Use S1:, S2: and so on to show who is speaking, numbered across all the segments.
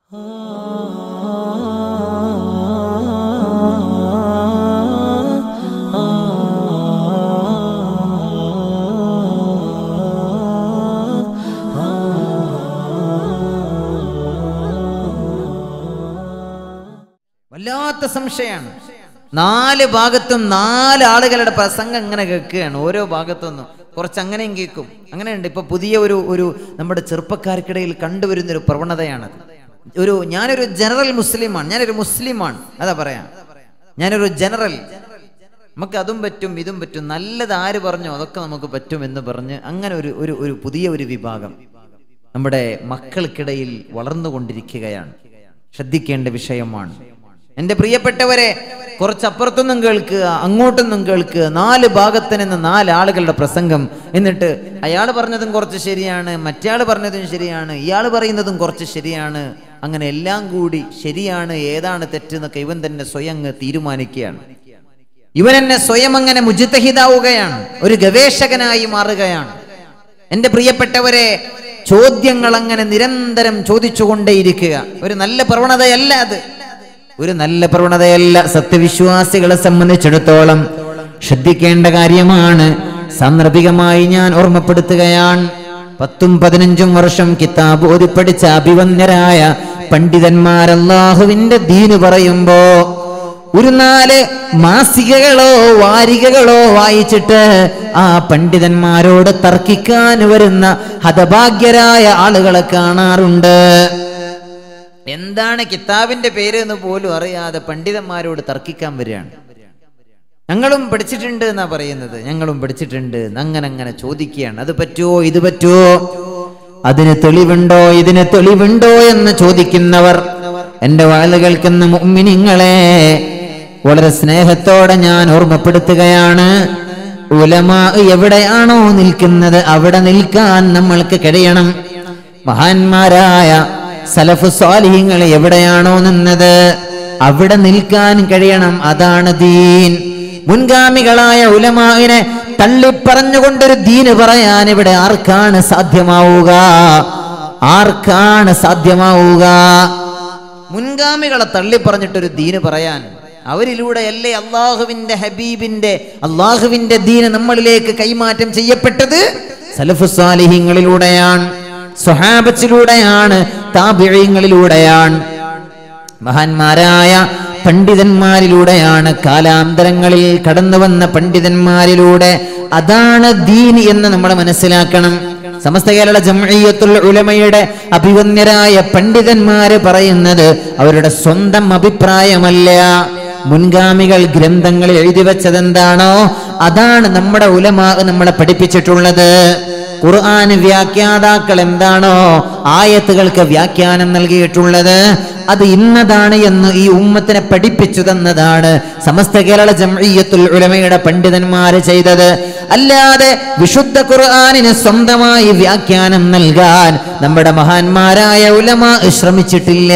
S1: വല്ലാത്ത സംശയമാണ് നാല് ഭാഗത്തും നാല് ആളുകളുടെ പ്രസംഗം ഇങ്ങനെ കേൾക്കുകയാണ് ഓരോ ഭാഗത്തുനിന്നും കുറച്ച് അങ്ങനെയും കേൾക്കും അങ്ങനെയുണ്ട് ഇപ്പൊ പുതിയ ഒരു ഒരു നമ്മുടെ ചെറുപ്പക്കാർക്കിടയിൽ കണ്ടുവരുന്ന ഒരു പ്രവണതയാണത് ഒരു ഞാനൊരു ജനറൽ മുസ്ലിമാണ് ഞാനൊരു മുസ്ലിമാണ് അതാ പറയാം ഞാനൊരു ജനറൽ നമുക്ക് അതും പറ്റും ഇതും പറ്റും നല്ലത് ആര് പറഞ്ഞോ അതൊക്കെ നമുക്ക് പറ്റും എന്ന് പറഞ്ഞ് അങ്ങനെ ഒരു ഒരു ഒരു പുതിയ ഒരു വിഭാഗം നമ്മുടെ മക്കൾക്കിടയിൽ വളർന്നുകൊണ്ടിരിക്കുകയാണ് ശ്രദ്ധിക്കേണ്ട വിഷയമാണ് എൻ്റെ പ്രിയപ്പെട്ടവരെ കുറച്ചപ്പുറത്തൊന്നും കേൾക്കുക അങ്ങോട്ടൊന്നും കേൾക്കുക നാല് ഭാഗത്ത് നിന്ന് നാല് ആളുകളുടെ പ്രസംഗം എന്നിട്ട് അയാൾ പറഞ്ഞതും കുറച്ച് ശരിയാണ് മറ്റയാൾ പറഞ്ഞതും ശരിയാണ് ഇയാൾ പറയുന്നതും കുറച്ച് ശരിയാണ് അങ്ങനെ എല്ലാം കൂടി ശരിയാണ് ഏതാണ് തെറ്റെന്നൊക്കെ ഇവൻ തന്നെ സ്വയം അങ്ങ് തീരുമാനിക്കുകയാണ് ഇവൻ എന്നെ സ്വയം അങ്ങനെ മുജിത്തഹിതാവുകയാണ് ഒരു ഗവേഷകനായി മാറുകയാണ് എൻ്റെ പ്രിയപ്പെട്ടവരെ ചോദ്യങ്ങൾ അങ്ങനെ നിരന്തരം ചോദിച്ചുകൊണ്ടേയിരിക്കുക ഒരു നല്ല പ്രവണതയല്ല അത് ഒരു നല്ല പ്രവണതയല്ല സത്യവിശ്വാസികളെ സംബന്ധിച്ചിടത്തോളം ശ്രദ്ധിക്കേണ്ട കാര്യമാണ് സാന്ദർഭികമായി ഞാൻ ഓർമ്മപ്പെടുത്തുകയാണ് പത്തും പതിനഞ്ചും വർഷം കിതാബ് ഓതിപ്പടിച്ച അഭിവന്യരായ പണ്ഡിതന്മാർ അള്ളാഹുവിന്റെ ദീന് പറയുമ്പോ ഒരു നാല് മാസികകളോ വാരികകളോ വായിച്ചിട്ട് ആ പണ്ഡിതന്മാരോട് തർക്കിക്കാൻ വരുന്ന ഹതഭാഗ്യരായ ആളുകളെ കാണാറുണ്ട് എന്താണ് കിതാബിന്റെ പേര് എന്ന് പോലും അറിയാതെ പണ്ഡിതന്മാരോട് തർക്കിക്കാൻ വരികയാണ് ഞങ്ങളും പഠിച്ചിട്ടുണ്ട് എന്നാ പറയുന്നത് ഞങ്ങളും പഠിച്ചിട്ടുണ്ട് അങ്ങനെ അങ്ങനെ ചോദിക്കുകയാണ് അത് പറ്റുമോ ഇത് പറ്റുമോ അതിന് തെളിവുണ്ടോ ഇതിന് തെളിവുണ്ടോ എന്ന് ചോദിക്കുന്നവർ എന്റെ വാല് കേൾക്കുന്ന മുമ്മിനിങ്ങളെ വളരെ സ്നേഹത്തോടെ ഞാൻ ഓർമ്മപ്പെടുത്തുകയാണ് ഉലമാ എവിടെയാണോ നിൽക്കുന്നത് അവിടെ നിൽക്കാൻ നമ്മൾക്ക് കഴിയണം മഹാന്മാരായ സലഫ് സ്വാലിഹ്യങ്ങൾ എവിടെയാണോ നിന്നത് അവിടെ നിൽക്കാൻ കഴിയണം അതാണ് ദീൻ മുൻഗാമികളായ ഉലമാവിനെ തള്ളിപ്പറഞ്ഞുകൊണ്ടൊരു ദീന് പറയാൻ ഇവിടെ ആർക്കാണ് സാധ്യമാവുക ആർക്കാണ് സാധ്യമാവുക മുൻഗാമികളെ തള്ളിപ്പറഞ്ഞിട്ടൊരു ദീന് പറയാൻ അവരിലൂടെയല്ലേ അള്ളാഹുവിന്റെ ഹബീബിന്റെ അള്ളാഹുവിന്റെ ദീന് നമ്മളിലേക്ക് കൈമാറ്റം ചെയ്യപ്പെട്ടത് സലഫു സാലിഹ്യങ്ങളിലൂടെയാണ് സ്വഹാബത്തിലൂടെയാണ് താപിഴയങ്ങളിലൂടെയാണ് മഹാന്മാരായ പണ്ഡിതന്മാരിലൂടെയാണ് കാലാന്തരങ്ങളിൽ കടന്നു വന്ന പണ്ഡിതന്മാരിലൂടെ അതാണ് ദീൻ എന്ന് നമ്മൾ മനസ്സിലാക്കണം സമസ്ത കേരള ജംഇയ്യത്തുൽ ഉലമയുടെ അഭിവന്യരായ പണ്ഡിതന്മാര് പറയുന്നത് അവരുടെ സ്വന്തം അഭിപ്രായമല്ല മുൻഗാമികൾ ഗ്രന്ഥങ്ങളിൽ എഴുതി വെച്ചതെന്താണോ അതാണ് നമ്മുടെ ഉലമാ നമ്മളെ പഠിപ്പിച്ചിട്ടുള്ളത് ഖുർആൻ വ്യാഖ്യാതാക്കൾ എന്താണോ ആയത്തുകൾക്ക് വ്യാഖ്യാനം നൽകിയിട്ടുള്ളത് അത് ഇന്നതാണ് എന്ന് ഈ ഉമ്മത്തിനെ പഠിപ്പിച്ചു തന്നതാണ് സമസ്ത കേരള ജംഇയ്യത്തുൽ ഉലമയുടെ പണ്ഡിതന്മാര് ചെയ്തത് അല്ലാതെ വിശുദ്ധ ഖുർആനിന് സ്വന്തമായി വ്യാഖ്യാനം നൽകാൻ നമ്മുടെ മഹാന്മാരായ ഉലമ ശ്രമിച്ചിട്ടില്ല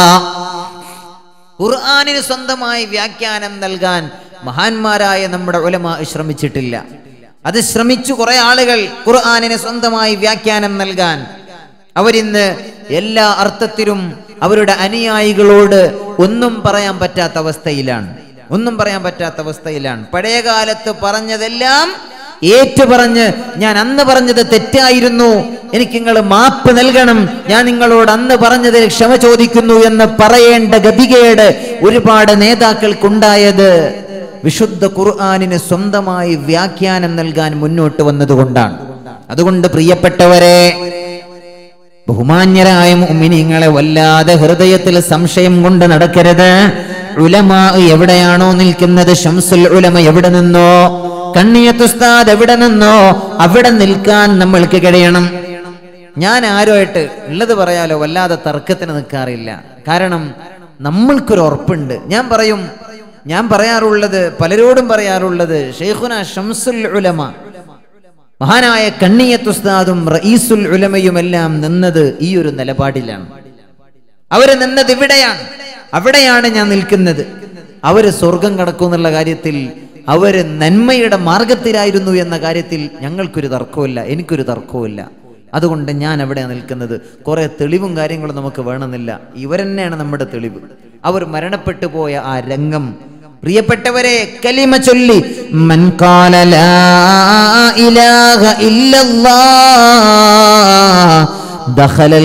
S1: ഖുർആനിന് സ്വന്തമായി വ്യാഖ്യാനം നൽകാൻ മഹാന്മാരായ നമ്മുടെ ഉലമ ശ്രമിച്ചിട്ടില്ല അത് ശ്രമിച്ചു കുറെ ആളുകൾ ഖുർആാനിന് സ്വന്തമായി വ്യാഖ്യാനം നൽകാൻ അവരിന്ന് എല്ലാ അർത്ഥത്തിലും അവരുടെ അനുയായികളോട് ഒന്നും പറയാൻ പറ്റാത്ത അവസ്ഥയിലാണ് ഒന്നും പറയാൻ പറ്റാത്ത അവസ്ഥയിലാണ് പഴയ കാലത്ത് പറഞ്ഞതെല്ലാം ഏറ്റു പറഞ്ഞ് ഞാൻ അന്ന് പറഞ്ഞത് തെറ്റായിരുന്നു എനിക്ക് നിങ്ങൾ മാപ്പ് നൽകണം ഞാൻ നിങ്ങളോട് അന്ന് പറഞ്ഞതിൽ ക്ഷമ ചോദിക്കുന്നു എന്ന് പറയേണ്ട ഗതികേട് ഒരുപാട് നേതാക്കൾക്കുണ്ടായത് വിശുദ്ധ ഖുർആാനിന് സ്വന്തമായി വ്യാഖ്യാനം നൽകാൻ മുന്നോട്ട് വന്നതുകൊണ്ടാണ് അതുകൊണ്ട് പ്രിയപ്പെട്ടവരെ ബഹുമാന്യരായ മുഅ്മിനീങ്ങളെ വല്ലാതെ ഹൃദയത്തിൽ സംശയം കൊണ്ട് നടക്കരുത് ഉലമ എവിടെയാണോ നിൽക്കുന്നത് ഷംസുൽ ഉലമ എവിടെ നിന്നോ കണ്ണിയത്തുസ്താദ് എവിടെ നിന്നോ അവിടെ നിൽക്കാൻ നമ്മൾക്ക് കഴിയണം ഞാൻ ആരുമായിട്ട് ഉള്ളത് പറയാലോ വല്ലാതെ തർക്കത്തിന് നിൽക്കാറില്ല കാരണം നമ്മൾക്കൊരു ഉറപ്പുണ്ട് ഞാൻ പറയും ഞാൻ പറയാറുള്ളത് പലരോടും പറയാറുള്ളത് ഷെയ്ഖുന ഷംസുൽ ഉലമ മഹാനായ കണ്ണിയത്തുസ്താദും റഈസുൽ ഉലമയുമെല്ലാം നിന്നത് ഈ ഒരു നിലപാടിലാണ് അവര് നിന്നത് ഇവിടെയാണ് അവിടെയാണ് ഞാൻ നിൽക്കുന്നത് അവര് സ്വർഗം കടക്കും എന്നുള്ള കാര്യത്തിൽ അവര് നന്മയുടെ മാർഗത്തിലായിരുന്നു എന്ന കാര്യത്തിൽ ഞങ്ങൾക്കൊരു തർക്കമില്ല എനിക്കൊരു തർക്കവുമില്ല അതുകൊണ്ട് ഞാൻ അവിടെ നിൽക്കുന്നത് കുറെ തെളിവും കാര്യങ്ങളും നമുക്ക് വേണമെന്നില്ല ഇവരെന്നെയാണ് നമ്മുടെ തെളിവ് അവർ മരണപ്പെട്ടു പോയ ആ രംഗം പ്രിയപ്പെട്ടവരെ കലിമ ചൊല്ലി മൻ ഖാല ലാ ഇലാഹ ഇല്ലല്ലാഹ് ദഖലൽ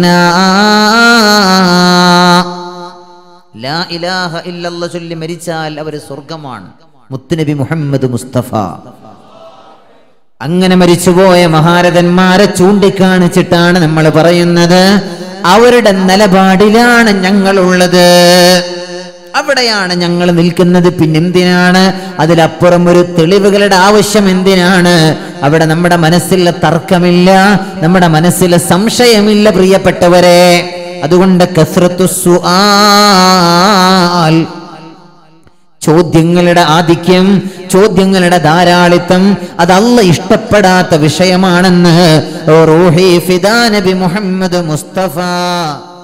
S1: ജന്ന ലാ ഇലാഹ ഇല്ലല്ല ചൊല്ലി മരിച്ചാൽ അവര് സ്വർഗമാണ് മുത്തുനബി മുഹമ്മദ് മുസ്തഫ അങ്ങനെ മരിച്ചുപോയ മഹാരഥന്മാരെ ചൂണ്ടിക്കാണിച്ചിട്ടാണ് നമ്മൾ പറയുന്നത് അവരുടെ നിലപാടിലാണ് ഞങ്ങളുള്ളത് അവിടെയാണ് ഞങ്ങൾ നിൽക്കുന്നത് പിന്നെന്തിനാണ് അതിലപ്പുറം ഒരു തെളിവുകളുടെ ആവശ്യം എന്തിനാണ് അവിടെ നമ്മുടെ മനസ്സിലെ തർക്കമില്ല നമ്മുടെ മനസ്സിലെ സംശയമില്ല പ്രിയപ്പെട്ടവരെ അതുകൊണ്ട് കസ്രത്തു സുആൽ ചോദ്യങ്ങളുടെ ആധിക്യം ചോദ്യങ്ങളുടെ ധാരാളിത്തം അതല്ല ഇഷ്ടപ്പെടാത്ത വിഷയമാണെന്ന് റൂഹി ഫിദാ നബി മുഹമ്മദ് മുസ്തഫ